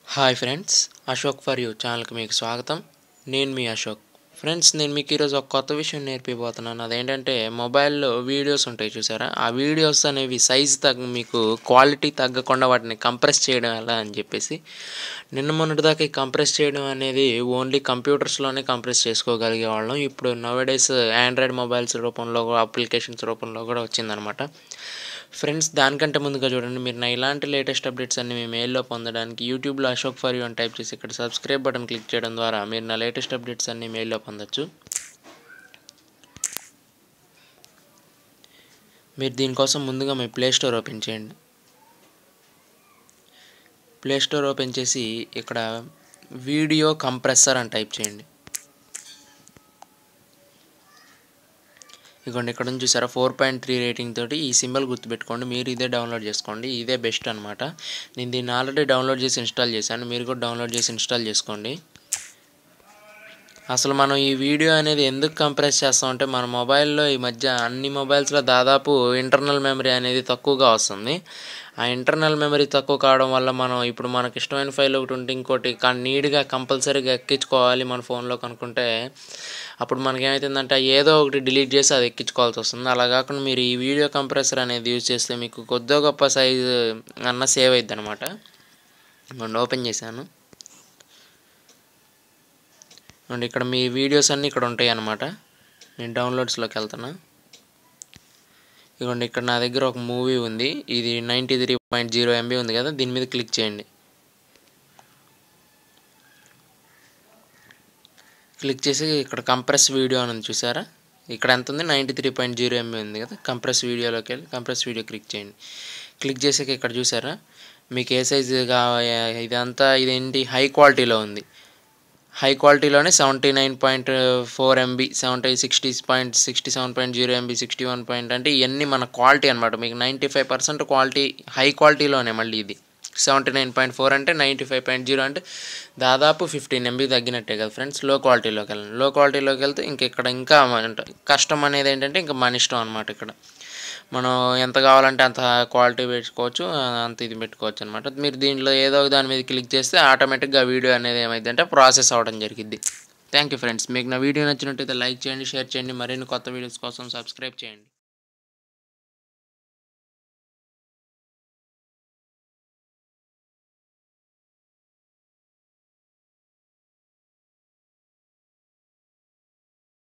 hi friends Ashok for you ఛానల్కి మీకు స్వాగతం నేను మీ అశోక్ ఫ్రెండ్స్ నేను మీకు ఈరోజు ఒక కొత్త విషయం నేర్పిపోతున్నాను అదేంటంటే మొబైల్లో వీడియోస్ ఉంటాయి చూసారా ఆ వీడియోస్ అనేవి సైజ్ తగ్గ మీకు క్వాలిటీ తగ్గకుండా వాటిని కంప్రెస్ చేయడం ఎలా అని చెప్పేసి నిన్న మొన్నటి దాకా ఈ కంప్రెస్ చేయడం అనేది ఓన్లీ కంప్యూటర్స్లోనే కంప్రెస్ చేసుకోగలిగే వాళ్ళం ఇప్పుడు నోవడేస్ ఆండ్రాయిడ్ మొబైల్స్ రూపంలో అప్లికేషన్స్ రూపంలో కూడా వచ్చిందనమాట ఫ్రెండ్స్ దానికంటే ముందుగా చూడండి మీరు నా ఇలాంటి లేటెస్ట్ అప్డేట్స్ అన్ని మీ మెయిల్లో పొందడానికి యూట్యూబ్లో అశోక్ ఫర్ యూ అని టైప్ చేసి ఇక్కడ సబ్స్క్రైబ్ బటన్ క్లిక్ చేయడం ద్వారా మీరు నా లేటెస్ట్ అప్డేట్స్ అన్ని మెయిల్లో పొందొచ్చు మీరు దీనికోసం ముందుగా మీ ప్లే స్టోర్ ఓపెన్ చేయండి ప్లే స్టోర్ ఓపెన్ చేసి ఇక్కడ వీడియో కంప్రెసర్ అని టైప్ చేయండి ఇదిగోండి ఇక్కడ నుంచి చూసారా ఫోర్ పాయింట్ త్రీ రేటింగ్ తోటి ఈ సింబల్ గుర్తుపెట్టుకోండి మీరు ఇదే డౌన్లోడ్ చేసుకోండి ఇదే బెస్ట్ అనమాట నేను దీన్ని ఆల్రెడీ డౌన్లోడ్ చేసి ఇన్స్టాల్ చేశాను మీరు కూడా డౌన్లోడ్ చేసి ఇన్స్టాల్ చేసుకోండి అసలు మనం ఈ వీడియో అనేది ఎందుకు కంప్రెస్ చేస్తామంటే మన మొబైల్లో ఈ మధ్య అన్ని మొబైల్స్లో దాదాపు ఇంటర్నల్ మెమరీ అనేది తక్కువగా వస్తుంది ఆ ఇంటర్నల్ మెమరీ తక్కువ కావడం వల్ల మనం ఇప్పుడు మనకి ఇష్టమైన ఫైల్ ఒకటి ఉంటే ఇంకోటి నీట్గా కంపల్సరీగా ఎక్కించుకోవాలి మన ఫోన్లో కనుక్కుంటే అప్పుడు మనకి ఏమవుతుందంటే ఏదో ఒకటి డిలీట్ చేసి అది ఎక్కించుకోవాల్సి వస్తుంది అలా కాకుండా మీరు ఈ వీడియో కంప్రెసర్ అనేది యూజ్ చేస్తే మీకు కొద్దిగా గొప్ప సైజు అన్న సేవ్ అవుతుంది అనమాట ఓపెన్ చేశాను అండ్ ఇక్కడ మీ వీడియోస్ అన్నీ ఇక్కడ ఉంటాయి అన్నమాట నేను డౌన్లోడ్స్లోకి వెళ్తున్నా ఇదిగోండి ఇక్కడ నా దగ్గర ఒక మూవీ ఉంది ఇది ninety three point zero MB ఉంది కదా దీని మీద క్లిక్ చేయండి క్లిక్ చేసి ఇక్కడ కంప్రెస్ వీడియో అని ఉంది చూసారా ఇక్కడ ఎంత ఉంది ninety three point zero MB ఉంది కదా కంప్రెస్ వీడియోలోకి వెళ్ళి కంప్రెస్ వీడియో క్లిక్ చేయండి క్లిక్ చేసాక ఇక్కడ చూసారా మీకు ఏ సైజు ఇదంతా ఇదేంటి హై క్వాలిటీలో ఉంది హై క్వాలిటీలోనే seventy nine point four MB seventy sixty point sixty seven point zero MB sixty one point అంటే ఇవన్నీ మన క్వాలిటీ అనమాట మీకు ninety five percent quality high క్వాలిటీలోనే మళ్ళీ ఇది సెవెంటీ నైన్ పాయింట్ ఫోర్ అంటే నైంటీ ఫైవ్ పాయింట్ జీరో అంటే దాదాపు ఫిఫ్టీన్ ఎంబీ తగ్గినట్టే కదా ఫ్రెండ్స్ లో క్వాలిటీలోకి వెళ్ళండి లో క్వాలిటీలోకి వెళ్తే ఇంక ఇక్కడ ఇంకా కష్టం అనేది ఏంటంటే ఇంకా మన ఇష్టం అనమాట ఇక్కడ మనం ఎంత కావాలంటే అంత క్వాలిటీ పెట్టుకోవచ్చు అంత ఇది పెట్టుకోవచ్చు అనమాట మీరు దీంట్లో ఏదో దాని మీద క్లిక్ చేస్తే ఆటోమేటిక్గా వీడియో అనేది ఏమైందంటే ప్రాసెస్ అవ్వడం జరిగింది థ్యాంక్ యూ ఫ్రెండ్స్ మీకు నా వీడియో నచ్చినట్టయితే లైక్ చేయండి షేర్ చేయండి మరిన్ని కొత్త వీడియోస్ కోసం సబ్స్క్రైబ్ చేయండి